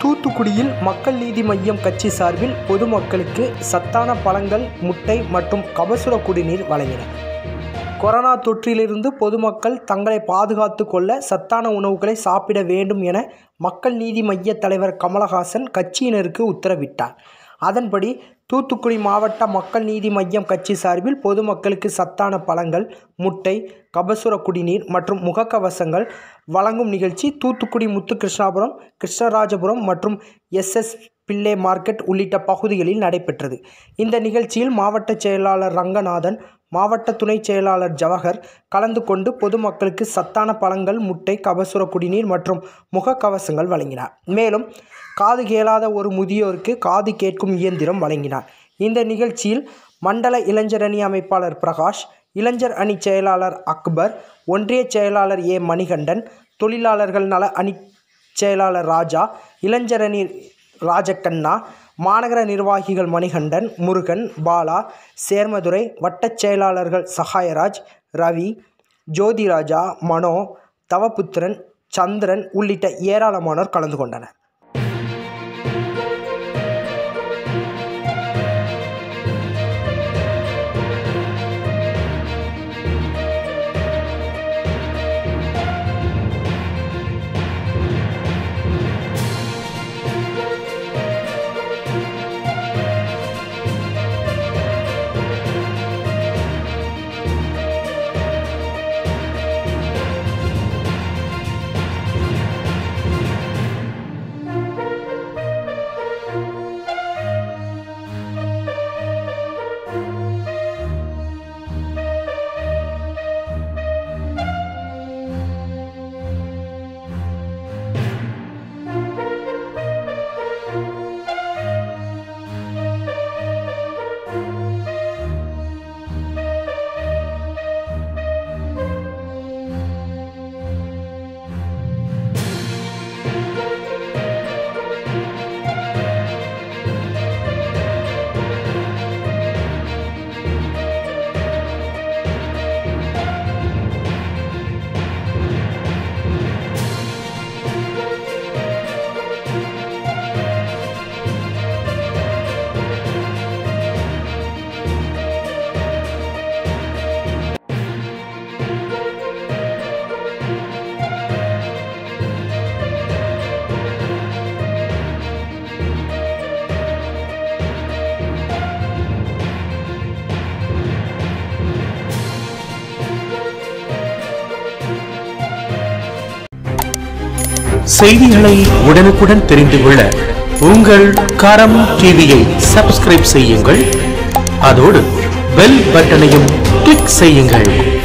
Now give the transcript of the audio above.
தூத்துக்குடியில் மக்கள் நீதி மய்யம் கட்சி சார்பில் பொதுமக்களுக்கு சத்தான பழங்கள் முட்டை மற்றும் கபசுர குடிநீர் வழங்கினர் கொரோனா தொற்றிலிருந்து பொதுமக்கள் தங்களை பாதுகாத்து கொள்ள சத்தான உணவுகளை சாப்பிட வேண்டும் என மக்கள் நீதி மய்ய தலைவர் கமலஹாசன் கட்சியினருக்கு உத்தரவிட்டார் அதன்படி தூத்துக்குடி மாவட்ட மக்கள் நீதி மய்யம் கட்சி சார்பில் பொதுமக்களுக்கு சத்தான பழங்கள் முட்டை கபசுர குடிநீர் மற்றும் முகக்கவசங்கள் வழங்கும் நிகழ்ச்சி தூத்துக்குடி முத்துகிருஷ்ணாபுரம் கிருஷ்ணராஜபுரம் மற்றும் எஸ்எஸ் பிள்ளை மார்க்கெட் உள்ளிட்ட பகுதிகளில் நடைபெற்றது இந்த நிகழ்ச்சியில் மாவட்ட செயலாளர் ரங்கநாதன் மாவட்ட துணை செயலாளர் ஜவஹர் கலந்து கொண்டு பொதுமக்களுக்கு சத்தான பழங்கள் முட்டை கபசுர குடிநீர் மற்றும் முகக்கவசங்கள் வழங்கினார் மேலும் காது கேளாத ஒரு முதியோருக்கு காது கேட்கும் இயந்திரம் வழங்கினார் இந்த நிகழ்ச்சியில் மண்டல இளைஞர் அணி அமைப்பாளர் பிரகாஷ் இளைஞர் அணி செயலாளர் அக்பர் ஒன்றிய செயலாளர் ஏ மணிகண்டன் தொழிலாளர்கள் நல அணி செயலாளர் ராஜா இளைஞர் அணி ராஜக்கண்ணா மாநகர நிர்வாகிகள் மணிகண்டன் முருகன் பாலா சேர்மதுரை வட்டச் செயலாளர்கள் சகாயராஜ் ரவி ஜோதிராஜா மனோ தவபுத்திரன் சந்திரன் உள்ளிட்ட ஏராளமானோர் கலந்து கொண்டனர் செய்திகளை உடனுக்குடன் தெரிந்து கொள்ள உங்கள் கரம் டிவியை சப்ஸ்கிரைப் செய்யுங்கள் அதோடு பெல் பட்டனையும் கிளிக் செய்யுங்கள்